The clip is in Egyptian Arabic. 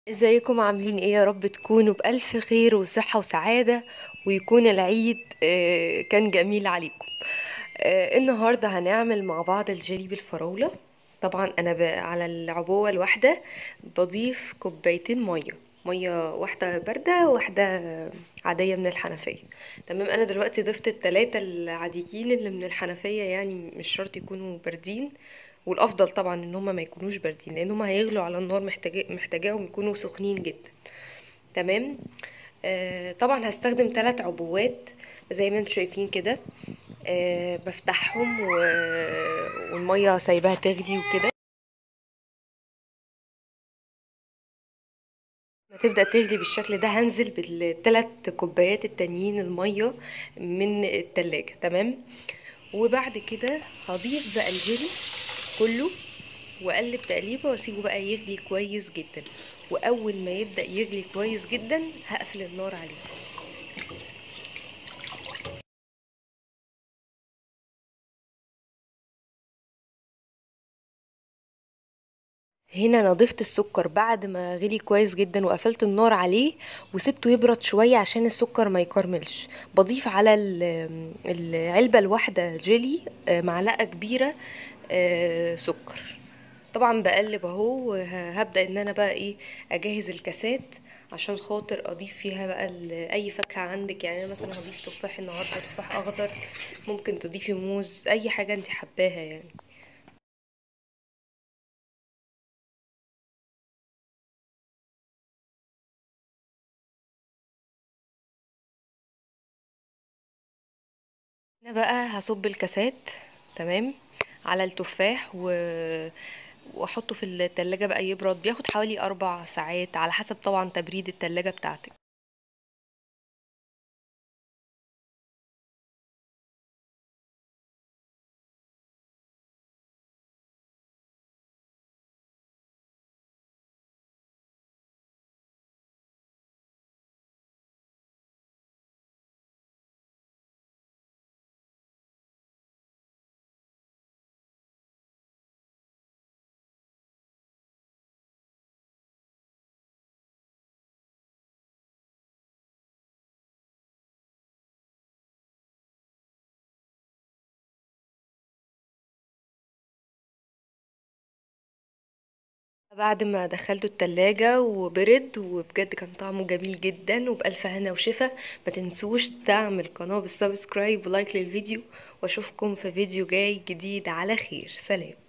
ازيكم عاملين ايه يا رب تكونوا بألف خير وصحة وسعادة ويكون العيد آه، كان جميل عليكم آه، النهاردة هنعمل مع بعض الجيلي بالفراولة طبعا انا ب... على العبوة الواحدة بضيف كوبايتين مية مية واحدة باردة وواحدة عادية من الحنفية تمام انا دلوقتي ضفت التلاتة العاديين اللي من الحنفية يعني مش شرط يكونوا باردين والافضل طبعا ان هما ما يكونوش باردين لان هما هيغلوا على النار محتاج محتاجاهم يكونوا سخنين جدا تمام آه طبعا هستخدم ثلاث عبوات زي ما انتم شايفين كده آه بفتحهم و... والميه سايباها تغلي وكده ما تبدأ تغلي بالشكل ده هنزل بالثلاث كوبايات التانيين المية من التلاجة تمام وبعد كده هضيف بقى الجيلي كله واقلب تقليبه واسيبه بقى يغلي كويس جدا واول ما يبدا يغلي كويس جدا هقفل النار عليه هنا انا ضفت السكر بعد ما غلي كويس جدا وقفلت النار عليه وسبته يبرد شويه عشان السكر ما يكرملش بضيف على العلبه الواحده جيلي معلقه كبيره سكر طبعا بقلب اهو هبدا ان انا بقى ايه اجهز الكاسات عشان خاطر اضيف فيها بقى اي فاكهه عندك يعني انا مثلا هضيف تفاح النهارده تفاح اخضر ممكن تضيفي موز اي حاجه انت حباها يعني هنا بقى هصب الكاسات تمام على التفاح و... واحطه في التلاجة بقى يبرد بياخد حوالي اربع ساعات على حسب طبعا تبريد التلاجة بتاعتك بعد ما دخلته التلاجة وبرد وبجد كان طعمه جميل جدا وبألف هنا وشفا ما تنسوش دعم القناة بالسبسكرايب ولايك للفيديو واشوفكم في فيديو جاي جديد على خير سلام